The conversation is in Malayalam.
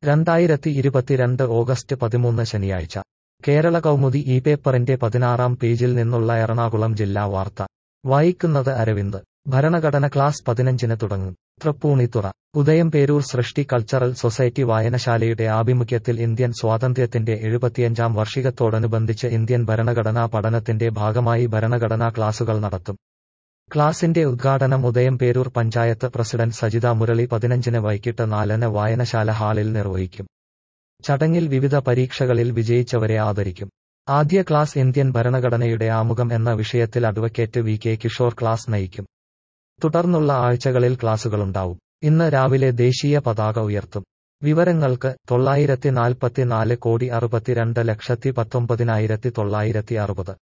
രണ്ടായിരത്തി ഇരുപത്തിരണ്ട് ഓഗസ്റ്റ് പതിമൂന്ന് ശനിയാഴ്ച കേരള കൗമുദി ഈ പേപ്പറിന്റെ പതിനാറാം പേജിൽ നിന്നുള്ള എറണാകുളം ജില്ലാ വാർത്ത വായിക്കുന്നത് അരവിന്ദ് ഭരണഘടന ക്ലാസ് പതിനഞ്ചിന് തുടങ്ങും തൃപ്പൂണിത്തുറ ഉദയംപേരൂർ സൃഷ്ടി കൾച്ചറൽ സൊസൈറ്റി വായനശാലയുടെ ആഭിമുഖ്യത്തിൽ ഇന്ത്യൻ സ്വാതന്ത്ര്യത്തിന്റെ എഴുപത്തിയഞ്ചാം വാർഷികത്തോടനുബന്ധിച്ച് ഇന്ത്യൻ ഭരണഘടനാ പഠനത്തിന്റെ ഭാഗമായി ഭരണഘടനാ ക്ലാസുകൾ നടത്തും ക്ലാസിന്റെ ഉദ്ഘാടനം ഉദയംപേരൂർ പഞ്ചായത്ത് പ്രസിഡന്റ് സജിത മുരളി പതിനഞ്ചിന് വൈകിട്ട് നാലിന് വായനശാല ഹാളിൽ നിർവഹിക്കും ചടങ്ങിൽ വിവിധ പരീക്ഷകളിൽ വിജയിച്ചവരെ ആദരിക്കും ആദ്യ ക്ലാസ് ഇന്ത്യൻ ഭരണഘടനയുടെ ആമുഖം എന്ന വിഷയത്തിൽ advocate V K Kishore class നയിക്കും തുടർന്നുള്ള ആഴ്ചകളിൽ ക്ലാസുകളുണ്ടാവും ഇന്ന് രാവിലെ ദേശീയ പതാക ഉയർത്തും വിവരങ്ങൾക്ക് തൊള്ളായിരത്തി നാൽപ്പത്തിനാല് കോടി അറുപത്തിരണ്ട് ലക്ഷത്തി പത്തൊമ്പതിനായിരത്തി തൊള്ളായിരത്തി അറുപത്